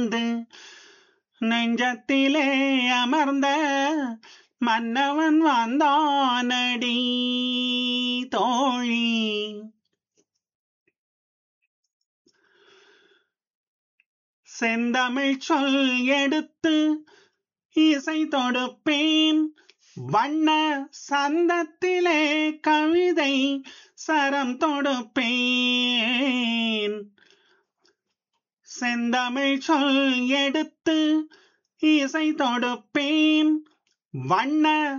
வந்து நெஞ்சத்திலே அமர்ந்த மன்னவன் வந்தானடி தோழி செந்தமிழ் சொல் எடுத்து இசை தொடுப்பேன் வண்ண சந்தத்திலே கவிதை சரம் தொடுப்பேன் செந்தமிழ் சொல் எடுத்து இசை தொடுப்பேன் வண்ண